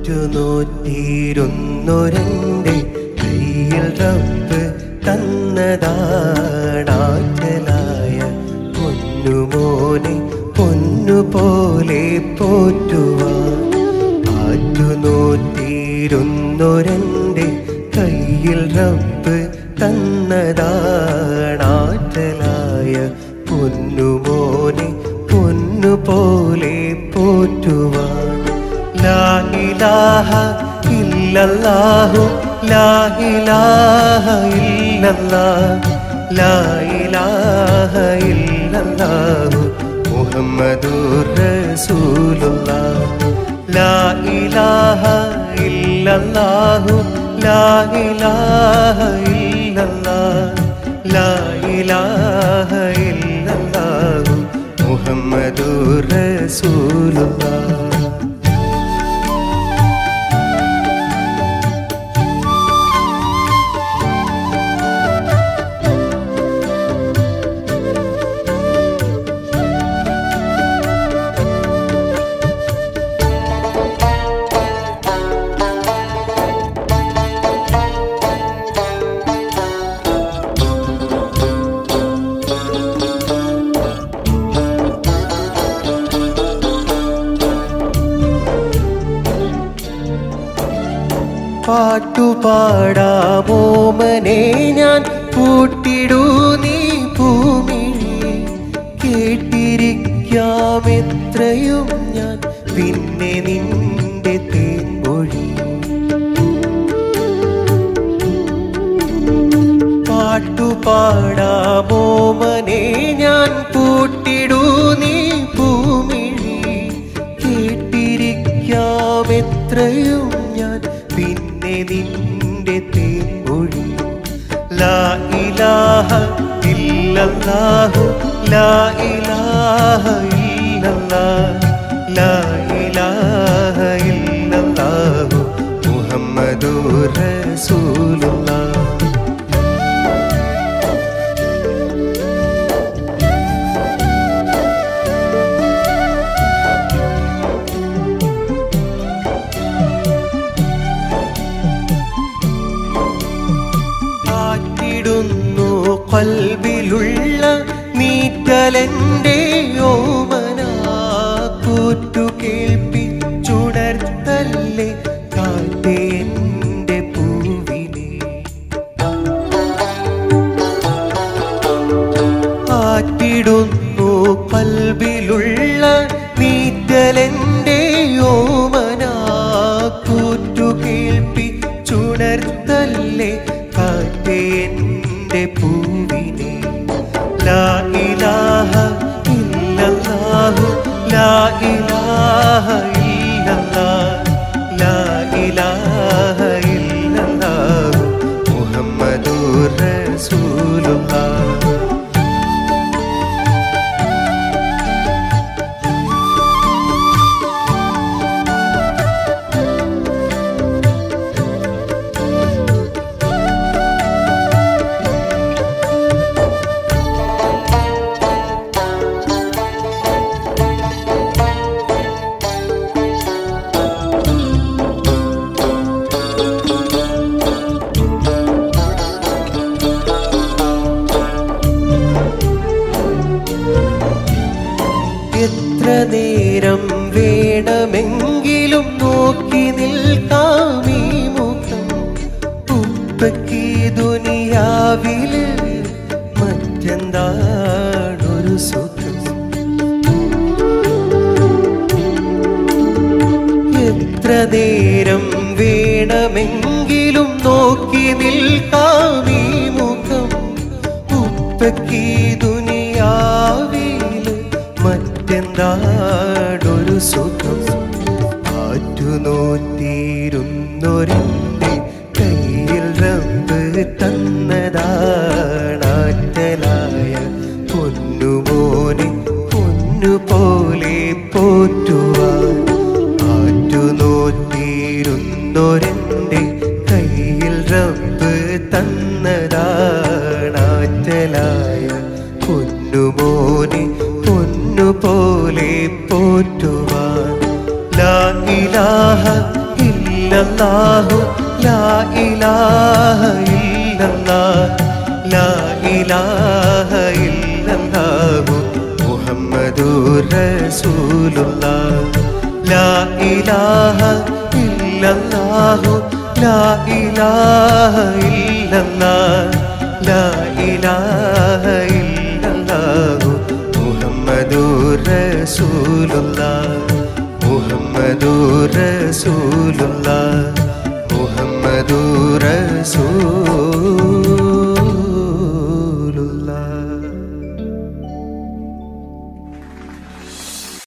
ആറ്റുനോറ്റിരുന്നൊരൻ്റെ കയ്യിൽ റബ്ബ് തന്നതാണാറ്റലായ പൊന്നുമോനെ പൊന്നുപോലെ പോറ്റുവാൻ ആറ്റുനോറ്റിരുന്നൊരൻ്റെ കയ്യിൽ റബ്ബ് തന്നതാണാറ്റലായ പൊന്നുമോനെ പൊന്നുപോലെ പോറ്റുവാൻ ലാ ഇലാഹ ഇല്ലല്ലാഹു ലാ ഇലാഹ ഇല്ലല്ലാഹ് ലാ ഇലാഹ ഇല്ലല്ലാഹു മുഹമ്മദുർ റസൂലുള്ളാഹ് ലാ ഇലാഹ ഇല്ലല്ലാഹു ലാ ഇലാഹ ഇല്ലല്ലാഹ് ലാ ഇലാഹ ഇല്ലല്ലാഹു മുഹമ്മദുർ റസൂലുള്ളാഹ് പാട്ടുപാടാമോമനെ ഞാൻ കൂട്ടിടൂ നീ ഭൂമിഴി കേട്ടിരിക്കാം എത്രയും ഞാൻ പിന്നെ നിന്റെ തേൻമൊഴി പാട്ടുപാടാമോമനെ ഞാൻ കൂട്ടിടൂ നീ ഭൂമിഴി കേട്ടിരിക്കാം എത്രയും ഞാൻ പിന്നെ നിന്റെ തേൻമൊഴി ലാ ഇലാഹ ഇല്ലല്ലാഹു ലാ ഇലാഹ ഇല്ലല്ലാഹ് ലാ ഇലാഹ ഇല്ലല്ലാഹു മുഹമ്മദുർ റസൂലുള്ളാഹ് കാറ്റിടുന്നു കൽബിലുള്ള നീറ്റലന്റെ ഓമന കൂറ്റു കേൾപ്പിച്ചുണർത്തല്ലേ കാറ്റേ എന്റെ പൂവിനെ കാറ്റിടുന്നു കൽബിലുള്ള നീറ്റലന്റെ ഓമന കൂറ്റു കേൾപ്പിച്ചുണർത്തല്ലേ കാറ്റേ എന്റെ പൂവിനെ ലാ ഇലാഹ ഇല്ലല്ലാഹു ലാ ഇലാഹ ഇല്ലല്ലാഹ് ലാ ഇലാഹ ഇല്ലല്ലാഹു മുഹമ്മദുർ റസൂലുള്ളാഹ് എത്ര നേരം വേണമെങ്കിലും നോക്കി നിൽക്കാമീ മുഖം ഉപ്പയ്ക്ക് ദുനിയാവില് മറ്റെന്താണൊരു സുഖം എത്ര നേരം വേണമെങ്കിലും നോക്കി നിൽക്കാമീ മുഖം ഉപ്പയ്ക്ക് ദുനിയാവില് മറ്റെന്താടൊരു സുഖം ആറ്റുനോറ്റിരുന്നൊരെന്റെ കയ്യിൽ റബ്ബ് തന്നതാണാറ്റലായ പൊന്നുമോനെ പൊന്നുപോലെ പോറ്റുവാൻ ആറ്റുനോറ്റിരുന്നൊരെന്റെ കയ്യിൽ റബ്ബ് തന്നതാണാറ്റലായ പൊന്നുമോനെ പൊന്നുപോലെ പോറ്റുവാൻ ലാ ഇലാഹ ഇല്ല ഇല്ലല്ലാഹു ലാ ഇലാഹ ഇല്ലല്ലാഹ് ലാ ഇലാഹ ഇല്ലല്ലാഹു മുഹമ്മദുർ റസൂലുള്ളാഹ് ലാ ഇലാഹ ഇല്ലല്ലാഹു ലാ ഇലാഹ ഇല്ലല്ലാഹ് ലാ ഇലാഹ ഇല്ലല്ലാഹു മുഹമ്മദുർ റസൂലുള്ളാഹ് മുഹമ്മദുർ റസൂലുള്ളാഹ് മുഹമ്മദുർ റസൂലുള്ളാഹ്